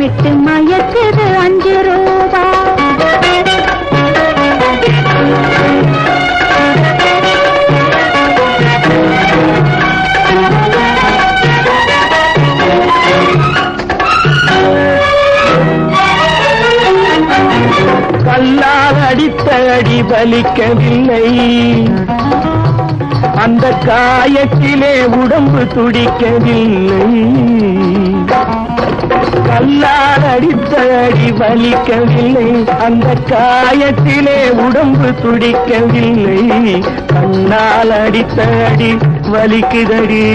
வட்டமிட்டு மயக்குது அஞ்சு ரூபா கல்லால் அடித்த அடி பலிக்கவில்லை அந்த காயத்திலே உடம்பு துடிக்கவில்லை கல்லால் அடித்த அடி வலிக்கவில்லை அந்த காயத்திலே உடம்பு துடிக்கவில்லை கண்ணால் அடித்த அடி வலிக்குதடி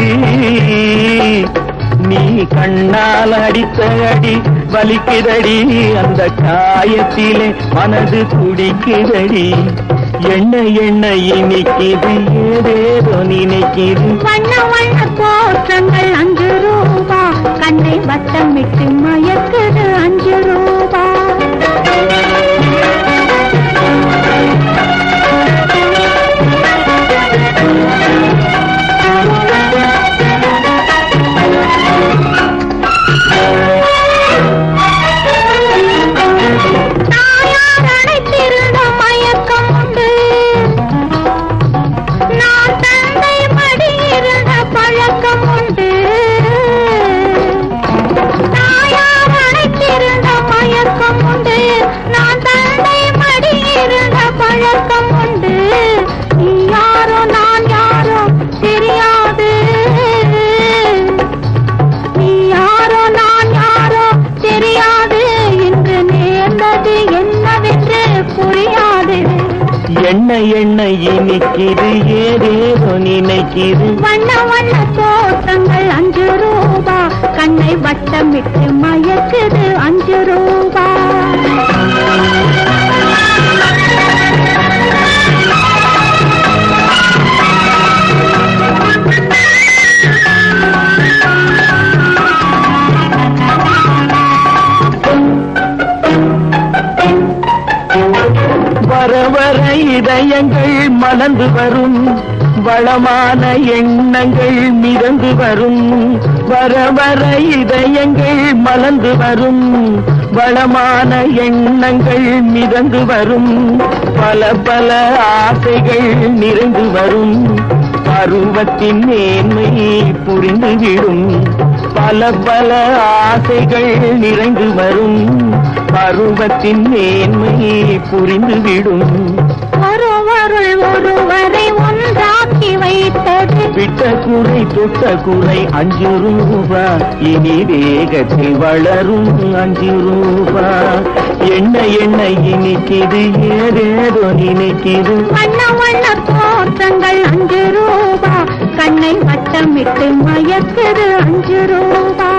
நீ கண்ணால் அடித்த அடி வலிக்குதடி அந்த காயத்திலே மனது துடிக்குதடி என்ன என்ன இனிக்குது ஏதேதோ நினைக்குது வண்ண வண்ண தோற்றங்கள் அஞ்சு ரூபா கண்ணை வட்டமிட்டு மயக்குது அஞ்சு ரூபா தாயார் அழைத்திருந்த மயக்கம் உண்டு நான் தந்தை மடியிருந்த பழக்கம் உண்டு தாயார் அழைத்திருந்த மயக்கம் உண்டு நான் தந்தை மடியிருந்த பழக்கம் உண்டு நீ யாரோ நான் யாரோ தெரியாது நீ யாரோ நான் யாரோ தெரியாது இன்று நேர்ந்தது என்னவென்று புரியாது என்ன என்ன இனிக்குது ஏதேதோ நினைக்குது வண்ண வண்ண தோற்றங்கள் அஞ்சு ரூபா கண்ணை வட்டமிட்டு மயக்குது அஞ்சு ரூபா வர வர இதயங்கள் மலர்ந்து வரும் வளமான எண்ணங்கள் மிதந்து வரும் வர வர இதயங்கள் மலர்ந்து வரும் வளமான எண்ணங்கள் மிதந்து வரும் பல பல ஆசைகள் நிறைந்து வரும் பருவத்தின் மேன்மை புரிந்துவிடும் பல பல ஆசைகள் நிறைந்து வரும் பருவத்தின் மேன்மை புரிந்துவிடும் ஒருவருள் ஒருவரை ஒன்றாக்கி வைத்தது விட்ட குறை தொட்ட குறை அஞ்சு ரூபா இனி வேகத்தில் வளரும் அஞ்சு ரூபா என்ன என்ன இனிக்குது ஏதேதோ நினைக்குது வண்ண வண்ண தோற்றங்கள் அஞ்சு ரூபா கண்ணை வட்டமிட்டு மயக்குது அஞ்சு ரூபா